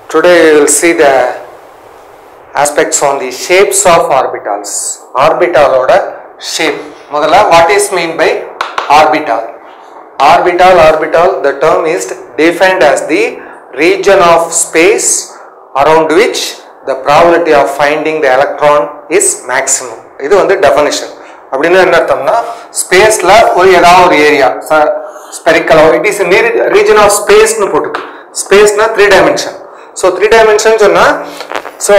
Today we will see the aspects on the shapes of orbitals. Orbitalோட shape. முதல்ல what is mean by orbital? Orbital, orbital, the term is defined as the region of space around which the probability of finding the electron is maximum. இது வந்து definition. அப்படின்னு என்ன அர்த்தம்னா ஸ்பேஸ்ல ஒரு ஏதாவது ஒரு area spherical it is region of ஸ்பேஸ்னு போட்டுருக்கு ஸ்பேஸ்னா three dimension so three dimension சொன்னால் ஸோ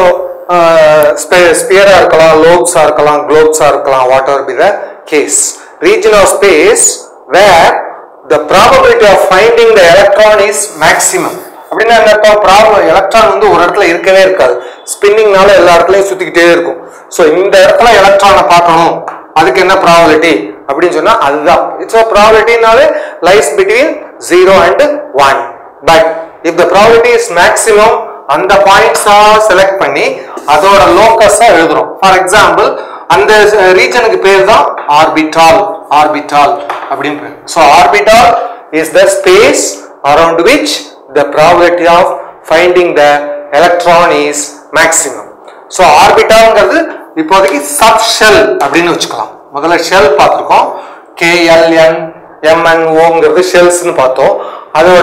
ஸ்பியராக இருக்கலாம் லோப்ஸாக இருக்கலாம் குளோப்ஸாக இருக்கலாம் whatever be the case region of space where the probability of finding the electron is maximum அப்படின்னா என்ன அர்த்தம் ப்ராப்ளம் எலக்ட்ரான் வந்து ஒரு இடத்துல இருக்கவே இருக்காது ஸ்பின்னிங்னால எல்லா இடத்துலையும் சுற்றிக்கிட்டே இருக்கும் ஸோ இந்த இடத்துல எலக்ட்ரானை பார்க்கணும் அதுக்கு என்ன ப்ராபபிலிட்டி அப்படின்னு சொன்னா அதுதான் இட்ஸ் ப்ராபபிலிட்டினாலே lies between zero and one but if the probability is maximum அந்த பாயிண்ட்ஸா செலக்ட் பண்ணி அதோட லோக்கஸா எழுதுறோம் ஃபார் எக்ஸாம்பிள் அந்த ரீஜனுக்கு பேர் தான் ஆர்பிட்டால் ஆர்பிட்டால் அப்படின்னு பேர் so orbital is the space around which the probability of finding the electron is maximum so ஆர்பிட்டால்ங்கிறது இப்போதைக்கு சப் ஷெல் அப்படின்னு வச்சுக்கலாம் முதல்ல ஷெல் பார்த்துருக்கோம் கேஎல்என் எம்என்ஓங்கிறது ஷெல்ஸ்னு பார்த்தோம் அதோட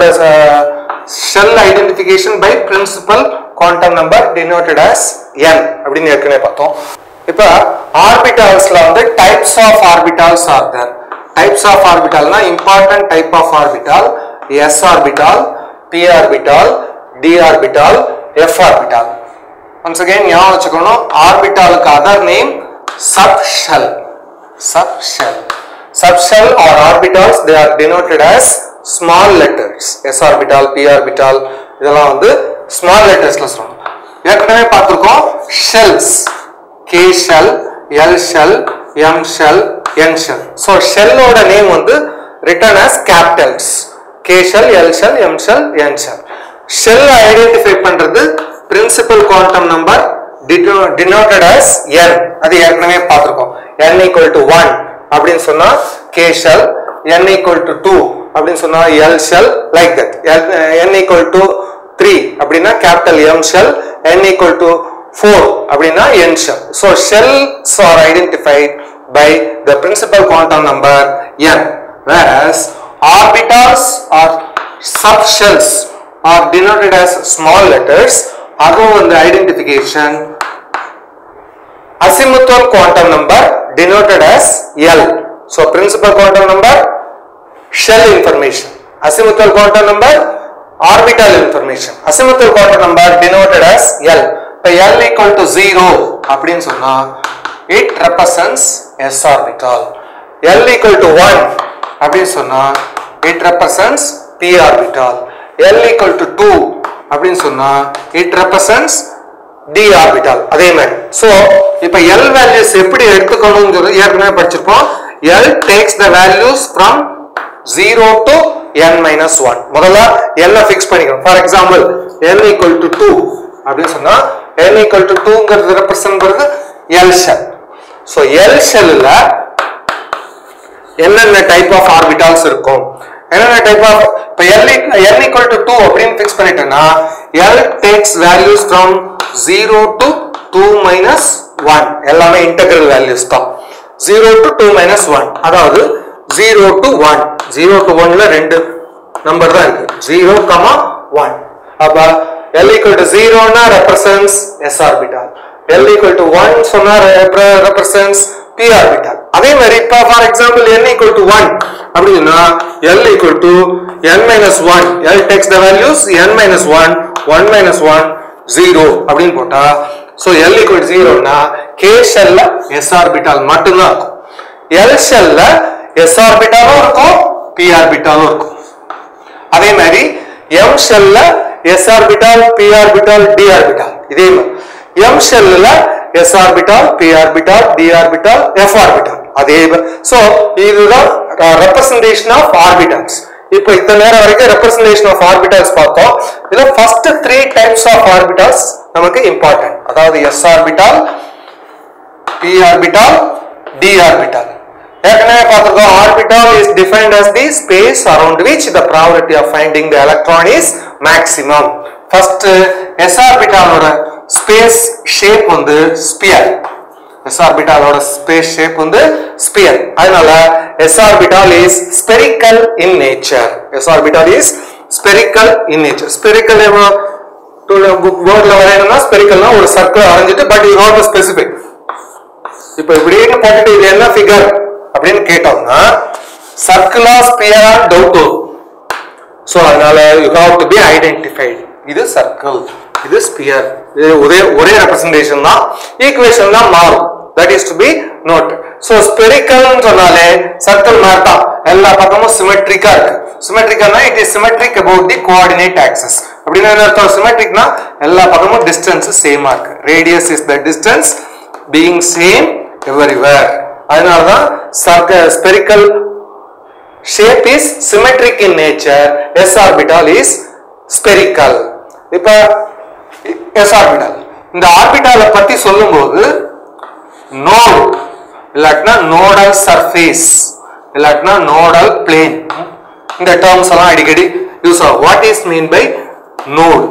shell identification by principal quantum number denoted as n அப்படின்னு ஏற்கனவே பார்த்தோம் இப்போ ஆர்பிட்டால்ஸ்ல வந்து types of orbitals are there types of ஆர்பிட்டால்னா important type of orbital S orbital P orbital D orbital F orbital once again ஞாபகம் வச்சுக்கணும் ஆர்பிட்டாலுக்கு other name sub shell sub shell sub shell or orbitals they are denoted as small letters s orbital p orbital இதெல்லாம் வந்து small லெட்டர்ஸ்ல சொல்லணும் ஏற்கனவே பார்த்திருக்கோம் shells K shell L shell M shell N shell so ஷெல்லோட name வந்து written as capitals K shell L shell M shell N shell shell identify பண்றது principal quantum number denoted as n அது ஏற்கனவே பார்த்திருக்கோம் n equal to 1 அப்படின்னு சொன்னா k shell n equal to 2 அப்படின்னு சொன்னா l shell like that n equal to 3 அப்படின்னா capital M shell n equal to 4 அப்படின்னா n shell so shells are identified by the principal quantum number n whereas orbitals or subshells are denoted as small letters அதுவும் வந்து identification azimuthal quantum number denoted as L. So principal quantum number shell information. Azimuthal quantum number orbital information. Azimuthal quantum number denoted as L. இப்போ L equal to 0 அப்படின்னு சொன்னா it represents S orbital. L equal to 1 அப்படின்னு சொன்னா it represents P orbital. L equal to 2 அப்படின்னு சொன்னா it represents d orbital அதே மாதிரி so இப்ப l வேல்யூஸ் எப்படி எடுத்துக்கணும்ங்கிறது ஏற்கனவே படிச்சிருப்போம் l takes the values from 0 to n minus one முதல்ல l ஃபிக்ஸ் பண்ணிக்கணும் for example n equal to two அப்படின்னு சொன்னா n ஈக்குவல் டு டூங்கிறது ரெப்ரசன்ட் பண்ணுறது l ஷெல் ஸோ l ஷெல்லில் என்னென்ன டைப் ஆஃப் ஆர்பிட்டால்ஸ் இருக்கும் என்னென்ன டைப் ஆஃப் இப்போ L L equal to two அப்படின்னு ஃபிக்ஸ் பண்ணிட்டேன்னா L takes values from zero to two minus one எல்லாமே இன்டெகிரல் வேல்யூஸ் தான் zero to two minus one அதாவது zero to one zero to ஒன்ல ரெண்டு நம்பர் தான் இருக்கு ஜீரோ கமா ஒன் அப்ப எல் ஈக்குவல் டு ஜீரோனா represents S orbital L equal to one சொன்னா ரெப்ரசன்ஸ் பி ஆர்பிட்டால் அதே மாதிரி இப்ப for example n equal to 1 அப்படின்னா l equal to n minus 1 l takes the values n minus 1 1 minus 1 0 அப்படின்னு போட்டா so l equal to 0 னா k ஷெல்ல s orbital மட்டும்தான் இருக்கும் l ஷெல்ல s ஆர்பிட்டாலும் இருக்கும் p ஆர்பிட்டாலும் இருக்கும் அதே மாதிரி m ஷெல்ல s orbital p orbital d orbital இதே மாதிரி m ஷெல்ல s orbital p orbital d orbital f orbital அதே சோ இதுதான் ரெப்ரசன்டேஷன் ஆஃப் ஆர்பிட்டால்ஸ் இப்போ இத்தனை நேரம் வரைக்கும் ரெப்ரசன்டேஷன் ஆஃப் ஆர்பிட்டால்ஸ் பார்த்தோம் இதுல first three types of orbitals நமக்கு இம்பார்ட்டன்ட் அதாவது s orbital p orbital d orbital ஏற்கனவே பார்த்திருக்கோம் orbital is defined as the space around which the probability of finding the electron is maximum first s ஆர்பிட்டாலோட space shape வந்து sphere s ஆர்பிட்டாலோட space shape வந்து sphere அதனால s orbital is spherical in nature s orbital is spherical in nature spherical வேர்ட்ல வரையணும்னா ஸ்பெரிக்கல்னா ஒரு circle வரைஞ்சிட்டு பட் இது நாட் ஸ்பெசிபிக் இப்போ இப்படின்னு போட்டுட்டு இது என்ன ஃபிகர் அப்படின்னு கேட்டோம்னா சர்க்கிளா ஸ்பியரா டவுட் வரும் ஸோ அதனால you have to be identified இது சர்க்கிள் இது ஸ்பியர் இது ஒரே ஒரே ரெப்ரசன்டேஷன் தான் ஈக்குவேஷன் தான் மாறும் that is to be note so ஸ்பெரிக்கல்னு சொன்னாலே சர்க்கிள் மாதிரி தான் எல்லா பக்கமும் சிமெட்ரிக்கா இருக்கு சிமெட்ரிக்கல்னா it is symmetric about the coordinate axis அப்படின்னு என்ன அர்த்தம் சிமெட்ரிக்னா எல்லா பக்கமும் டிஸ்டன்ஸ் சேமா இருக்கு radius is the distance being same everywhere அதனால தான் சர்க்க spherical shape is symmetric in nature s orbital is spherical இப்ப s orbital இந்த ஆர்பிட்டால பத்தி சொல்லும்போது நோட் இல்லாட்டினா நோடல் சர்ஃபேஸ் இல்லாட்டினா நோடல் பிளேன் இந்த டேர்ம்ஸ் எல்லாம் அடிக்கடி யூஸ் ஆகும் what is mean by node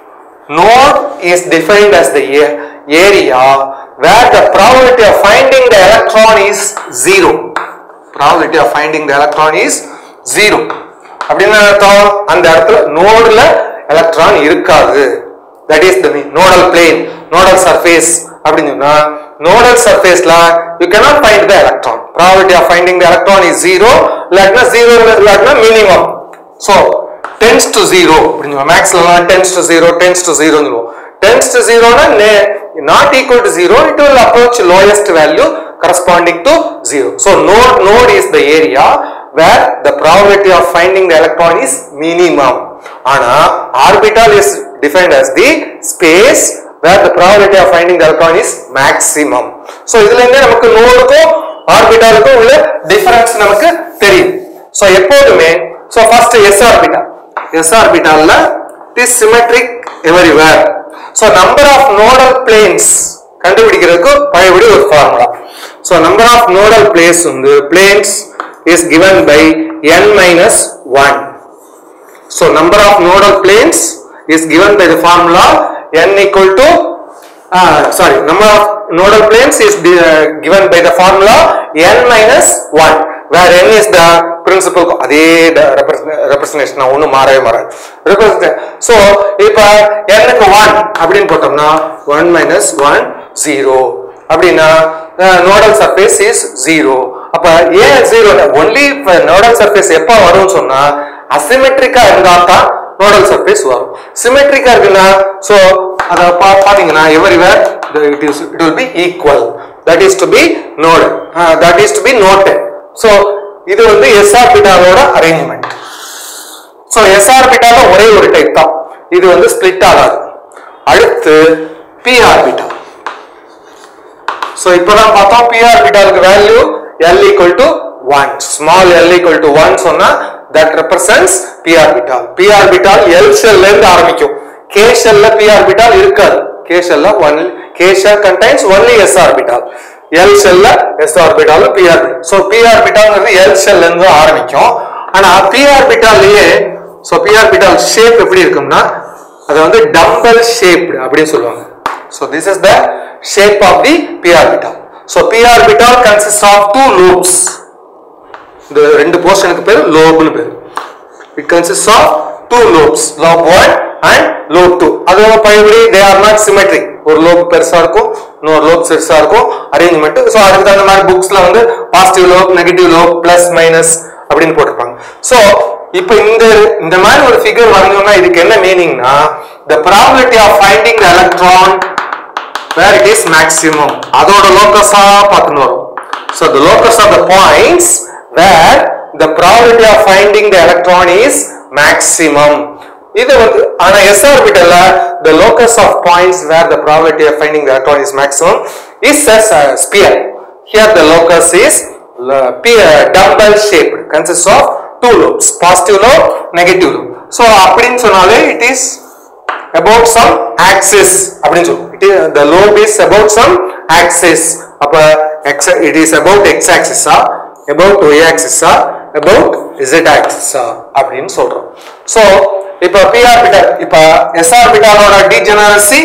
node is defined as the a- area where the probability of finding the electron is zero probability of finding the electron is zero அப்படின்னு அர்த்தம் அந்த இடத்துல நோடுல electron இருக்காது that is the nodal plane nodal surface அப்படின்னு சொன்னா nodal சர்ஃபேஸ்ல you cannot find the electron probability of finding the electron is zero இல்லாட்டினா zero இல்லாட்டினா minimum so tends to zero அப்படின்னு மேக்ஸ்லாம் tends to zero tends to zero சொல்லுவோம் tends to ஜீரோனா not equal to zero it will approach lowest value corresponding to zero so node node is the area where the probability of finding the electron is minimum ஆனா orbital is defined as the space where the probability of finding the electron is maximum so இதுல இருந்தே நமக்கு நோடுக்கும் ஆர்பிட்டாலுக்கும் உள்ள difference நமக்கு தெரியும் so எப்போதுமே so first s orbital s ஆர்பிட்டால்ல it is symmetric everywhere so number of nodal planes கண்டுபிடிக்கிறதுக்கு பழையபடி ஒரு formula so number of nodal places வந்து planes is given by n minus one So number of nodal planes is given by the formula n equal to uh, sorry number of nodal planes is the- uh, given by the formula n minus 1 where n is the principal co- அதே representation ஒன்றும் மாறவே மாறாது representation so இப்போ n-க்கு 1 அப்படின்னு போட்டோம்னா 1 minus one zero அப்படின்னா nodal surface is zero அப்ப ஏன் ஜீரோ ஒன்லி நோடல் சர்ஃபேஸ் எப்போ வரும்னு சொன்னா அசிமெட்ரிக்கா இருந்தா தான் நோடல் சர்ஃபேஸ் வரும் சிமெட்ரிக்கா இருக்குன்னா சோ அத பா- பாத்தீங்கன்னா everywhere it is it will be equal that is to be note that is to be noted so இது வந்து எஸ் ஆர்பிட்டாலோட அரேஞ்ச்மெண்ட் சோ எஸ் ஆர்பிட்டால ஒரே ஒரு டைப் தான் இது வந்து ஸ்பிளிட் ஆகாது அடுத்து பி ஆர்பிட்டால் சோ இப்பதான் பார்த்தோம் p ஆர்பிட்டாலுக்கு value l equal to 1 small l equal to 1 சொன்னா that represents p orbital p orbital l ஷெல்ல இருந்து ஆரம்பிக்கும் k ஷெல்ல p ஆர்பிட்டால் இருக்காது k ஷெல்ல one k shell contains only s orbital l ஷெல்ல s orbital p orbital so p ஆர்பிட்டால்ங்கிறது l ஷெல்ல இருந்து ஆரம்பிக்கும் ஆனா p ஆர்பிட்டால்லயே சோ p ஆர்பிட்டால் ஷேப் எப்படி இருக்கும்னா அது வந்து டம்பல் ஷேப்டு அப்படின்னு சொல்லுவாங்க So this is the shape of the p orbital. So p orbital consists of two lobes. இந்த ரெண்டு போர்ஷனுக்கு பேர் லோப்னு பேர் it consist of two lobes lobe one and lobe two அது பழையபடி தே ஆர் நாட் சிமெட்ரிக் ஒரு லோப் பெருசா இருக்கும் இன்னொரு லோப் பெருசா இருக்கும் அரேஞ்ச்மெண்ட் ஸோ அதுக்கு தகுந்த மாதிரி புக்ஸ்ல வந்து positive lobe negative lobe plus minus அப்படின்னு போட்டிருப்பாங்க ஸோ இப்போ இந்த இந்த மாதிரி ஒரு ஃபிகர் வரைஞ்சோம்னா இதுக்கு என்ன மீனிங்னா the probability of finding the electron where it is maximum அதோட லோக்கஸா பார்த்துன்னு வரும் so the locus of the points where the probability of finding the electron is maximum இது வந்து ஆனா s orbital the locus of points where the probability of finding the electron is maximum is as a sphere here the locus is uh, p- uh, dumbbell shaped consists of two lobes positive lobe negative lobe so அப்படின்னு சொன்னாலே it is about some axis அப்படின்னு சொல்லுவோம் it is the lobe is about some axis அப்ப x it is about x axis ah about y axis ah about z axis ஆ அப்படின்னு சொல்றோம் so இப்போ p ஆர்பிட்டால் இப்போ s ஆர்பிட்டாலோட டிஜெனரசி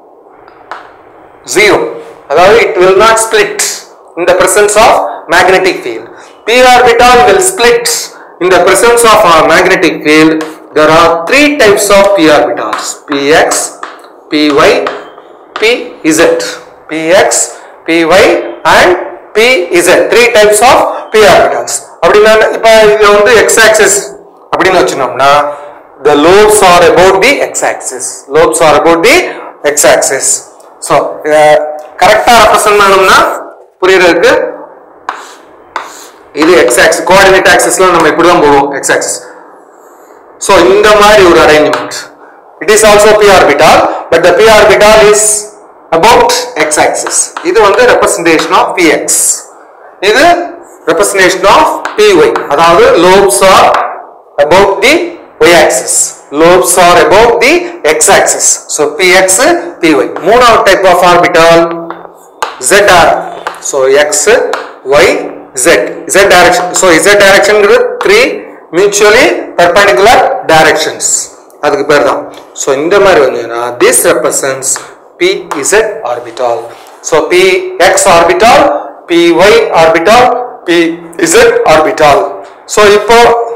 ஜீரோ அதாவது it will not split in the presence of magnetic field p orbital will split in the presence of a magnetic field there are three types of p orbitals px py pz px py and pz three types of p orbitals அப்படின்னா இப்போ இது வந்து x axis அப்படின்னு வச்சுனோம்னா the lobes are about the x axis lobes are about the x axis so கரெக்டாக represent பண்ணணும்னா புரியுறதுக்கு இது எக்ஸ் ஆக்சிஸ் கோஆர்டினேட் ஆக்சிஸ்ல நம்ம இப்படி தான் போவோம் எக்ஸ் ஆக்சிஸ் ஸோ இந்த மாதிரி ஒரு arrangement it is also p orbital but the p orbital is about x axis இது வந்து ரெப்ரசன்டேஷன் ஆஃப் பி எக்ஸ் இது ரெப்ரசன்டேஷன் ஆஃப் பி ஒய் அதாவது lobes are about the y axis lobes are above the x axis so px py மூணாவது type of orbital z r so x y z z direction so z direction ங்கிறது three mutually perpendicular directions அதுக்கு பேர் தான் so இந்த மாதிரி வந்ததுன்னா this represents pz orbital so px orbital py orbital pz orbital so இப்போ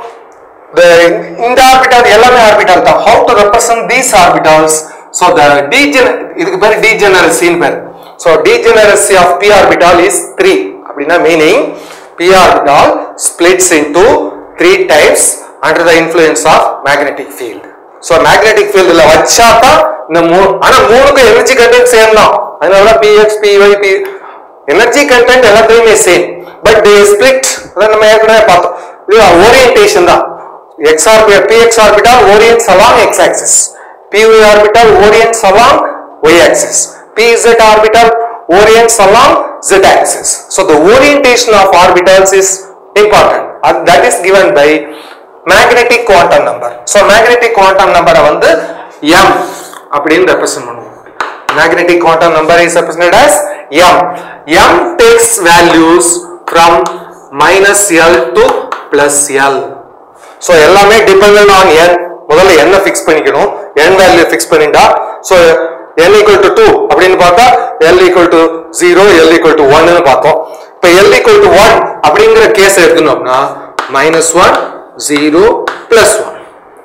the இந்த orbital எல்லாமே ஆர்பிட்டால் தான் how to represent these orbitals so the degener இதுக்கு பேர் degeneracy பேர் so degeneracy of p orbital is 3 அப்படின்னா meaning p orbital splits into three types under the influence of magnetic field so magnetic field ல வச்சா தான் இந்த மூணு ஆனா மூணுக்கும் எனர்ஜி கண்டென்ட் சேம் தான் அதனால தான் px py p energy content எல்லாத்துலயுமே சேம் பட் தே ஸ்பிளிட் அதான் நம்ம ஏற்கனவே பார்த்தோம் இது ஓரியன்டேஷன் தான் x orbital px orbital orients along x axis py orbital orients along y axis pz orbital orients along z axis so the orientation of orbitals is important and that is given by magnetic quantum number so magnetic quantum number வந்து m அப்படின்னு represent பண்ணுவோம் magnetic quantum number is represented as m m takes values from minus l to plus l so எல்லாமே depend on n முதல்ல என்ன fix பண்ணிக்கணும் n value fix பண்ணிட்டா so l equal to two அப்படின்னு பார்த்தா l equal to zero l equal to ஒன்னு பார்த்தோம் இப்போ எல் ஈக்குவல் டு ஒன் அப்படிங்கிற கேஸ் எடுக்கணும்னா minus one zero plus one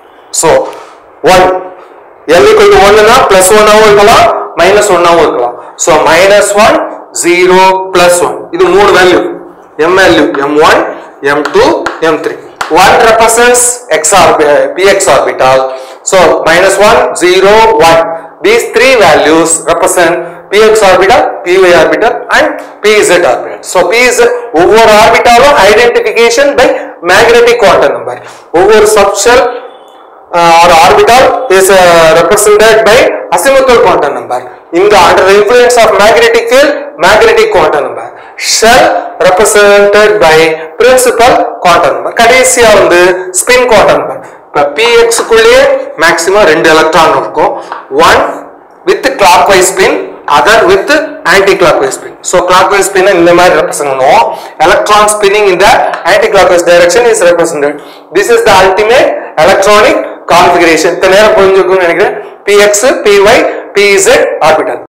so one l equal to ஒன்னுனா பிளஸ் ஒன்னாவும் இருக்கலாம் மைனஸ் ஒன்னாவும் இருக்கலாம் so minus one zero plus one இது மூணு value m value M one m two m three 1 represents x orbital, px orbital. So minus 1, 0, 1. These three values represent px orbital, py orbital and pz orbital. So p is ஒவ்வொரு ஆர்பிட்டாலும் identification by magnetic quantum number ஒவ்வொரு subshell uh, or orbital is uh, represented by azimuthal quantum number. In the under the influence of magnetic field, magnetic quantum number. Shell represented by principal quantum number. கடைசியா வந்து spin quantum number. இப்ப px குள்ளேயே maximum ரெண்டு electron இருக்கும் one with clockwise spin other with anti clockwise spin so clockwise spin இந்த மாதிரி represent பண்ணுவோம் electron spinning in the anti clockwise direction is represented this is the ultimate electronic configuration இந்த நேரம் புரிஞ்சுக்கணும்னு நினைக்கிறேன் px py pz orbital